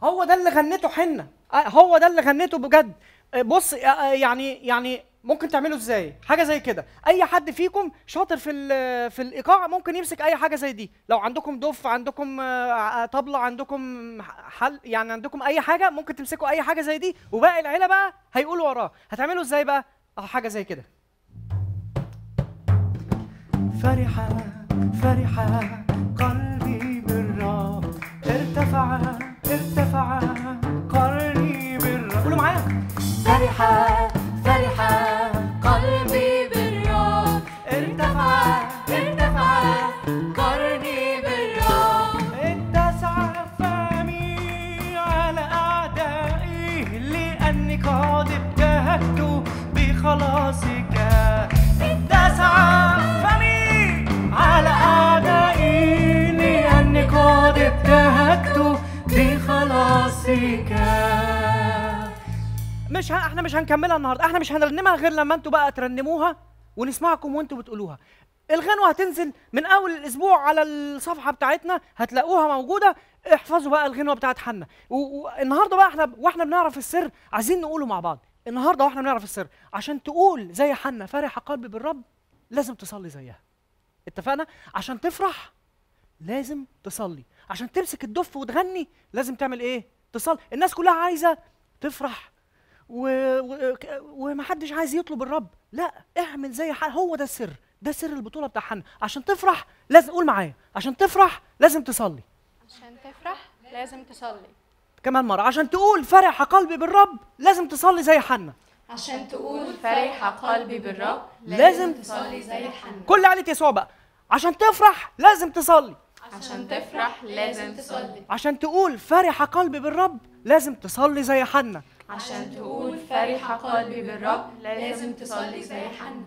هو ده اللي غنته حنه آه، هو ده اللي غنته بجد آه، بص آه، آه، يعني يعني ممكن تعملوا ازاي حاجه زي كده اي حد فيكم شاطر في ال- في الايقاع ممكن يمسك اي حاجه زي دي لو عندكم دف عندكم آه، طبله عندكم حل يعني عندكم اي حاجه ممكن تمسكوا اي حاجه زي دي وباقي العيله بقى هيقولوا وراه هتعملوا ازاي بقى اه حاجه زي كده فرحة فرحة قلبي بالرب ارتفع ارتفع قلبي بالرب قولوا معايا فرحة فرحة قلبي بالرب ارتفع ارتفع قرني بالرب اتسع فمي على أعدائي لأني قد ابتهجت بخلاصك اتسع فمي على أعدائي لأني قد ابتهجت بخلاصك مش ه... احنا مش هنكملها النهارده احنا مش هنرنمها غير لما انتوا بقى ترنموها ونسمعكم وانتوا بتقولوها الغنوة هتنزل من اول الاسبوع على الصفحة بتاعتنا هتلاقوها موجودة احفظوا بقى الغنوة بتاعت حنا و- والنهارده بقى احنا واحنا بنعرف السر عايزين نقوله مع بعض النهارده واحنا بنعرف السر عشان تقول زي حنا فرح قلبي بالرب لازم تصلي زيها اتفقنا عشان تفرح لازم تصلي عشان تمسك الدف وتغني لازم تعمل ايه تصلي الناس كلها عايزه تفرح و... و... ك- ومحدش عايز يطلب الرب لا اعمل زي حال هو ده السر ده سر البطوله بتاع حنا عشان تفرح لازم قول معايا عشان تفرح لازم تصلي عشان تفرح لازم تصلي كمان مره عشان تقول فرح قلبي بالرب لازم تصلي زي حنا عشان تقول فرح قلبي بالرب لازم تصلي زي حنا كل عيله يسوع بقى عشان تفرح لازم تصلي عشان تفرح لازم تصلي عشان تقول فرح قلبي بالرب لازم تصلي زي حنا عشان تقول فرح قلبي بالرب لازم تصلي زي حنا